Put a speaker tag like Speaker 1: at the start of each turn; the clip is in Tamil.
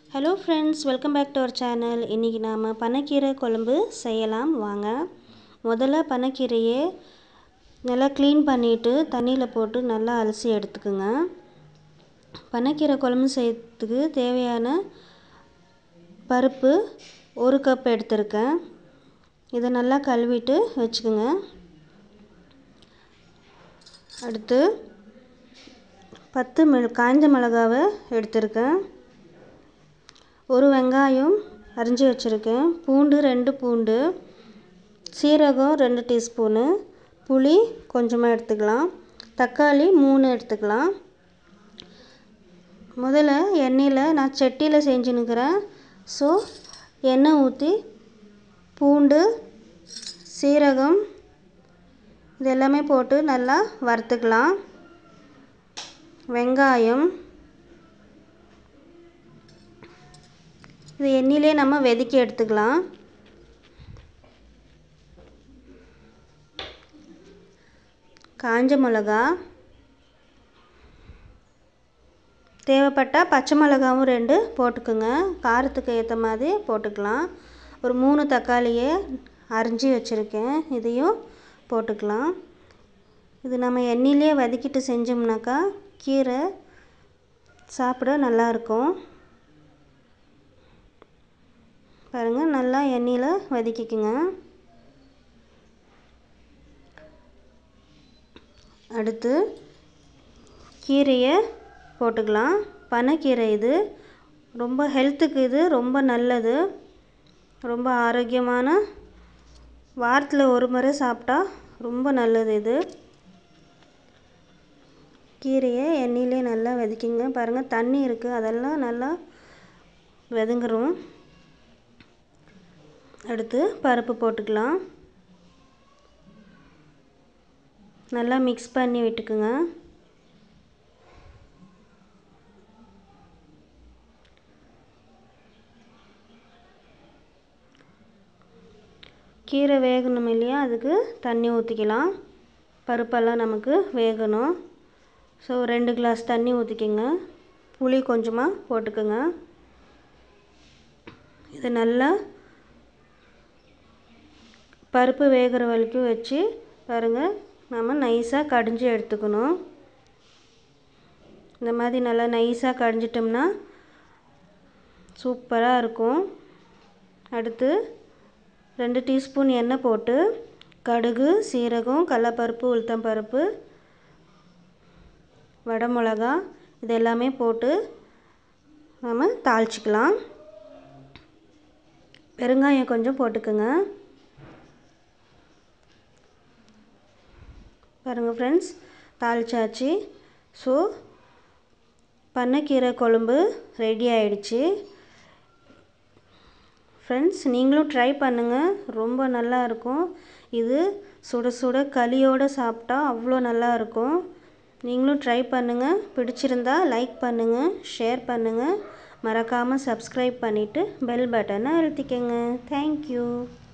Speaker 1: hello friends welcome back to our channel இன்றைக்கி நாம் பனைக்கீரை குழம்பு செய்யலாம் வாங்க முதல்ல பனைக்கீரையை நல்லா க்ளீன் பண்ணிவிட்டு தண்ணியில் போட்டு நல்லா அலசி எடுத்துக்குங்க பனைக்கீரை குழம்பு செய்யறதுக்கு தேவையான பருப்பு ஒரு கப் எடுத்திருக்கேன் இதை நல்லா கழுவிட்டு வச்சுக்கோங்க அடுத்து பத்து மிள காய்ஞ்ச மிளகாவை எடுத்திருக்கேன் ஒரு வெங்காயம் அரிஞ்சு வச்சுருக்கேன் பூண்டு ரெண்டு பூண்டு சீரகம் ரெண்டு டீஸ்பூனு புளி கொஞ்சமாக எடுத்துக்கலாம் தக்காளி மூணு எடுத்துக்கலாம் முதல்ல எண்ணெயில் நான் சட்டியில் செஞ்சுன்னுக்கிறேன் ஸோ எண்ணெய் ஊற்றி பூண்டு சீரகம் இது எல்லாமே போட்டு நல்லா வறுத்துக்கலாம் வெங்காயம் இது எண்ணெயிலே நம்ம வெதுக்கி எடுத்துக்கலாம் காஞ்ச மிளகா தேவைப்பட்டால் பச்சை மிளகாவும் ரெண்டு போட்டுக்குங்க காரத்துக்கு ஏற்ற மாதிரி போட்டுக்கலாம் ஒரு மூணு தக்காளியை அரிஞ்சு வச்சுருக்கேன் இதையும் போட்டுக்கலாம் இது நம்ம எண்ணெயிலே வதக்கிட்டு செஞ்சோம்னாக்கா கீரை சாப்பிட நல்லாயிருக்கும் பாருங்கள் நல்லா எண்ணெயில் வதக்கிக்குங்க அடுத்து கீரையை போட்டுக்கலாம் பனைக்கீரை இது ரொம்ப ஹெல்த்துக்கு இது ரொம்ப நல்லது ரொம்ப ஆரோக்கியமான வாரத்தில் ஒரு முறை சாப்பிட்டா ரொம்ப நல்லது இது கீரையை எண்ணெயிலே நல்லா வதக்கிங்க பாருங்கள் தண்ணி இருக்குது அதெல்லாம் நல்லா வெதுங்குறோம் அடுத்து பருப்பு போட்டுக்கலாம் நல்லா மிக்ஸ் பண்ணி விட்டுக்குங்க கீரை வேகணும் இல்லையா அதுக்கு தண்ணி ஊற்றிக்கலாம் பருப்பெல்லாம் நமக்கு வேகணும் ஸோ ரெண்டு கிளாஸ் தண்ணி ஊற்றிக்கிங்க புளி கொஞ்சமாக போட்டுக்கோங்க இது நல்லா பருப்பு வேகிற வரைக்கும் வச்சு பாருங்கள் நம்ம நைஸாக கடிஞ்சு எடுத்துக்கணும் இந்த மாதிரி நல்லா நைஸாக கடிஞ்சிட்டோம்னா சூப்பராக இருக்கும் அடுத்து ரெண்டு டீஸ்பூன் எண்ணெய் போட்டு கடுகு சீரகம் கடலப்பருப்பு உளுத்தம்பருப்பு வடை மிளகா இது எல்லாமே போட்டு நம்ம தாளிச்சிக்கலாம் பெருங்காயம் கொஞ்சம் போட்டுக்கோங்க பாருங்கள் ஃப்ரெண்ட்ஸ் தாளிச்சாச்சு ஸோ பண்ணைக்கீரை குழம்பு ரெடி ஆயிடுச்சு ஃப்ரெண்ட்ஸ் நீங்களும் ட்ரை பண்ணுங்கள் ரொம்ப நல்லா இருக்கும் இது சுட சுட களியோடு சாப்பிட்டா அவ்வளோ நல்லா இருக்கும் நீங்களும் ட்ரை பண்ணுங்கள் பிடிச்சிருந்தா லைக் பண்ணுங்கள் ஷேர் பண்ணுங்கள் மறக்காமல் சப்ஸ்கிரைப் பண்ணிவிட்டு பெல் பட்டனை அழுத்திக்கங்க தேங்க்யூ